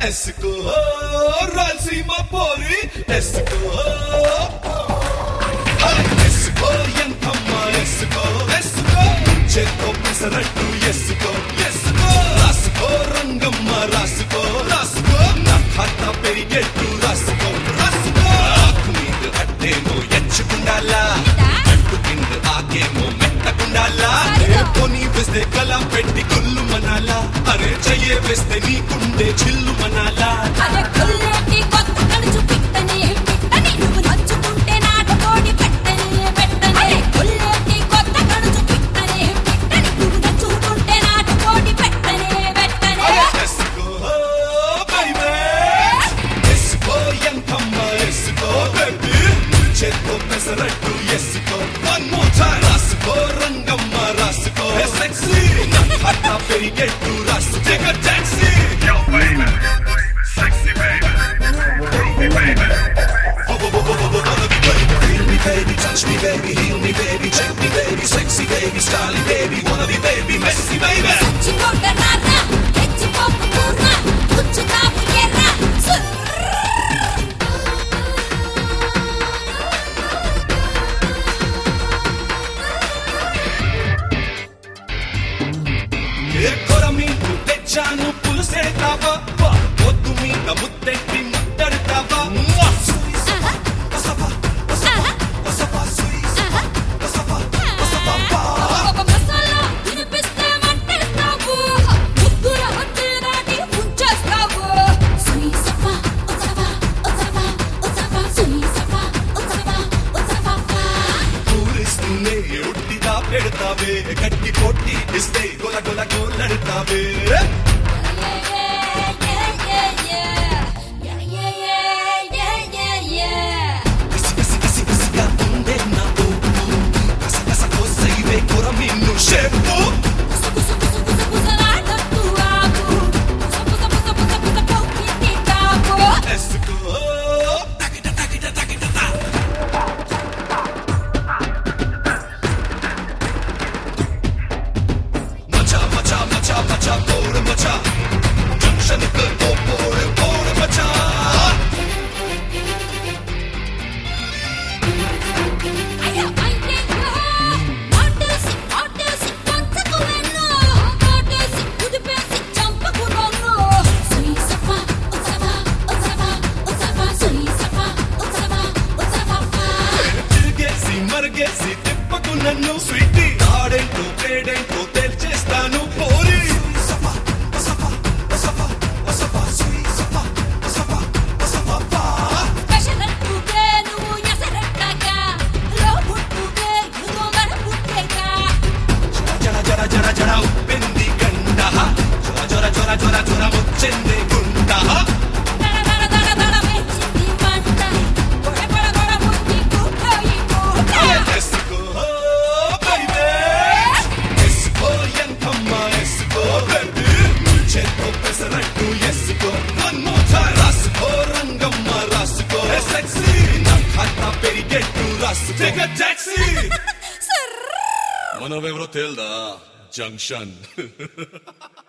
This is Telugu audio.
ఎస్కో రాల్సీమ పోరి ఎస్కో ఎస్కో ఎంతమ్మ ఎస్కో ఎస్కో చేత్తో పెసరట్టు ఎస్కో ఎస్కో రాసుకో రంగమ్మ రాసుకో రాసుకో నా ఖాతా పెరిగెట్టు రాసుకో రాసుకో ఆకు మీద అట్టేమో ఎంచుకుండాలా అట్టు కింద ఆకేమో మెత్తకుండాలా ఏ పోనీ వేస్తే కలం పెట్టి గుల్లు మనాలా అరే చెయ్యే వేస్తే నీకుండే చిల్లు మనాలా అదే కొల్లేటి కొత్త కడుచు పిట్టని పిట్టని నువ్వు నచ్చుకుంటే నాటుకోడి పెట్టని పెట్టని అదే కొల్లేటి కొత్త కడుచు పిట్టని పిట్టని నువ్వు నచ్చుకుంటే నాటుకోడి పెట్టని పెట్టని ఎస్కో బైబే ఎస్కో ఎంతమ్మ ఎస్కో బేబీ చేత్తో పెసరట్టు ఎస్కో వన్ మోర్ టైం రాసుకో రంగమ్మ రాసుకో సెక్సీ నా ఖాతా పెరిగెట్టు రాసు take a taxi Yo, baby. Sexy baby. Groovy baby. Feel me baby, touch me baby, heal me baby, check me baby, sexy baby, styling baby, wanna be baby, messy baby. చచ్చిపోట నాన్న తెచ్చిపోకు కూర్న పుచ్చుతావు ఎర్ర ఎక్కర మీకు తెచ్చాను పులుసేతావా పొద్దు మీద ముద్దెట్టి ముద్దడతావా మసాలా వినిపిస్తే మంటేస్తావు ముగ్గుర వచ్చే దాటి ఉంచేస్తావు సుయి సఫా ఉసఫా ఉసఫా ఉసఫా సుయి సఫా ఉసఫా ఉసఫా పూరిస్తూనే ఉట్టిగా పెడతావే గట్టి కొట్టి ఇస్తే గొల గొల గోలడతావే కసి కసి కసి కసిగా ఉండే నా ఊపు కస కస కోసైవే కొర మిన్ను షేపు ఎస్కో తగిట తగిట తగిట తా. మచా మచా మచా మచా పోరు మచా జంక్షన్ కు ఓ పోరు పోరు మచా తిరిగేసి మరిగేసి తిప్పకు నన్ను స్వీటీ ఆడేంటో పేడేంటో తేల్చేస్తాను పోరి జర జర జర జర ఉప్పింది గండ జొర జొర జొర జొర జొర ముచ్చింది గుండ ఎస్కో బైబే ఎస్కో ఎంతమ్మ ఎస్కో బేబీ చేత్తో పెసరట్టు ఎస్కో వన్ మోర్ టైం రాసుకో రంగమ్మ రాసుకో సెక్సీ నా ఖాతా పెరిగెట్టు రాసు టేక్ అ టాక్సీ మనవెవరో తేల్దా జంక్షన్